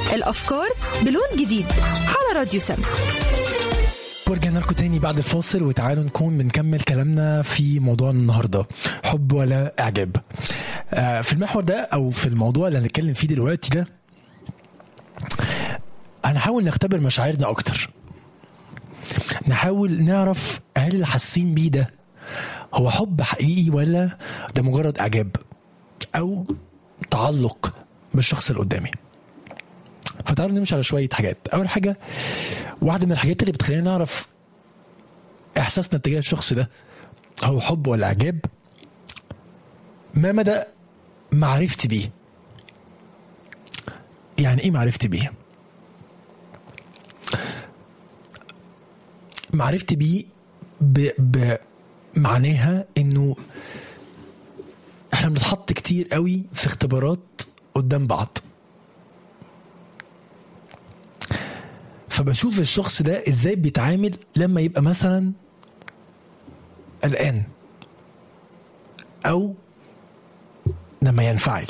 الأفكار بلون جديد على راديو سم ورجعنا لكم تاني بعد الفاصل وتعالوا نكون بنكمل كلامنا في موضوع النهارده حب ولا اعجاب آه في المحور ده او في الموضوع اللي هنتكلم فيه دلوقتي ده هنحاول نختبر مشاعرنا اكتر نحاول نعرف هل اللي حاسين بيه ده هو حب حقيقي ولا ده مجرد اعجاب او تعلق بالشخص اللي قدامي فتعالوا نمشي على شويه حاجات اول حاجه واحده من الحاجات اللي بتخلينا نعرف احساسنا تجاه الشخص ده هو حب ولا اعجاب ما مدى معرفتي بيه يعني ايه معرفتي بيه معرفتي بيه ب... ب... معناها انه احنا بنتحط كتير قوي في اختبارات قدام بعض فبشوف الشخص ده ازاي بيتعامل لما يبقى مثلا قلقان او لما ينفعل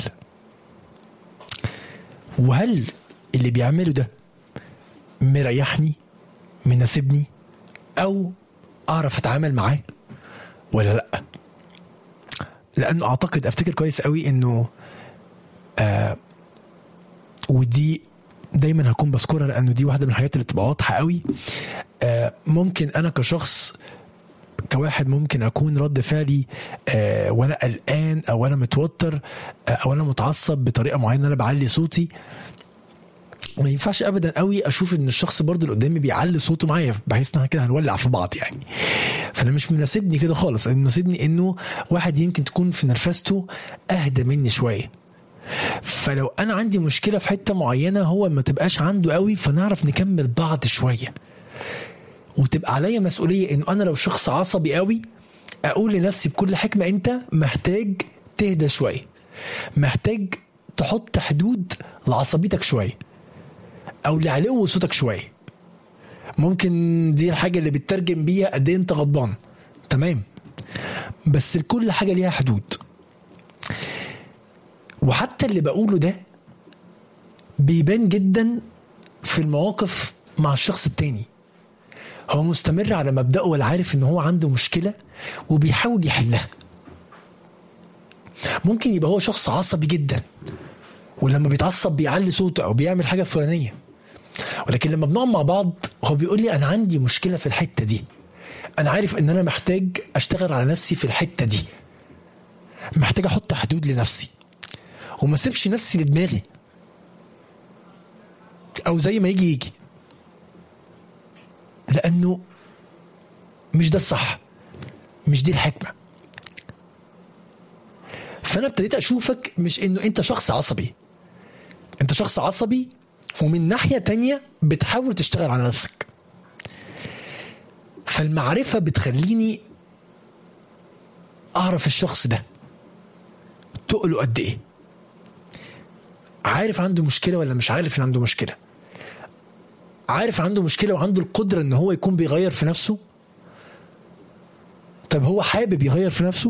وهل اللي بيعمله ده مريحني مناسبني او اعرف اتعامل معاه ولا لا لانه اعتقد افتكر كويس قوي انه آه ودي دايما هكون بذكرها لانه دي واحده من الحاجات اللي بتبقى واضحه قوي آه ممكن انا كشخص كواحد ممكن اكون رد فعلي آه وانا قلقان او انا متوتر آه او انا متعصب بطريقه معينه انا بعلي صوتي ما ينفعش ابدا قوي اشوف ان الشخص برضو اللي قدامي بيعلي صوته معايا بحيث ان احنا كده هنولع في بعض يعني فانا مش مناسبني كده خالص انا مناسبني انه واحد يمكن تكون في نرفزته اهدى مني شويه فلو انا عندي مشكله في حته معينه هو ما تبقاش عنده قوي فنعرف نكمل بعض شويه وتبقى عليا مسؤوليه انه انا لو شخص عصبي قوي اقول لنفسي بكل حكمه انت محتاج تهدى شويه محتاج تحط حدود لعصبيتك شويه او لعلو صوتك شويه ممكن دي الحاجه اللي بتترجم بيها قد ايه انت غضبان تمام بس كل حاجه ليها حدود وحتى اللي بقوله ده بيبان جدا في المواقف مع الشخص التاني هو مستمر على مبدأه ولا عارف ان هو عنده مشكلة وبيحاول يحلها ممكن يبقى هو شخص عصبي جدا ولما بيتعصب بيعلي صوته او بيعمل حاجة فلانية ولكن لما بنقعد مع بعض هو بيقول لي انا عندي مشكلة في الحتة دي انا عارف ان انا محتاج اشتغل على نفسي في الحتة دي محتاج احط حدود لنفسي وما سيبش نفسي لدماغي او زي ما يجي يجي لانه مش ده الصح مش دي الحكمه فانا ابتديت اشوفك مش انه انت شخص عصبي انت شخص عصبي ومن ناحيه تانية بتحاول تشتغل على نفسك فالمعرفه بتخليني اعرف الشخص ده تقله قد ايه عارف عنده مشكله ولا مش عارف ان عنده مشكله عارف عنده مشكله وعنده القدره ان هو يكون بيغير في نفسه طب هو حابب يغير في نفسه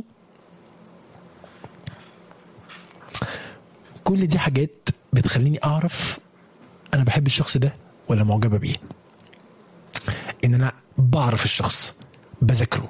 كل دي حاجات بتخليني اعرف انا بحب الشخص ده ولا معجبه بيه ان انا بعرف الشخص بذاكره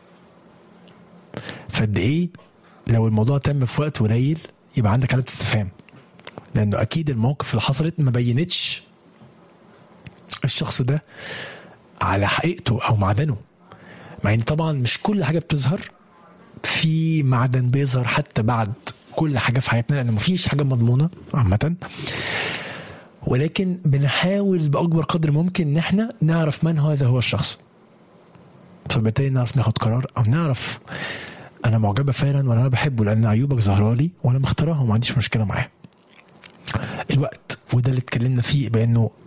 فقد ايه لو الموضوع تم في وقت قليل يبقى عندك علامه استفهام لانه اكيد المواقف اللي حصلت ما بينتش الشخص ده على حقيقته او معدنه مع ان طبعا مش كل حاجه بتظهر في معدن بيظهر حتى بعد كل حاجه في حياتنا لان مفيش حاجه مضمونه عامه ولكن بنحاول باكبر قدر ممكن ان احنا نعرف من هذا هو الشخص فبالتالي نعرف ناخد قرار او نعرف انا معجبه فعلا ولا انا بحبه لان عيوبك ظاهره لي وانا مختارها وما عنديش مشكله معاه الوقت وده اللي اتكلمنا فيه بانه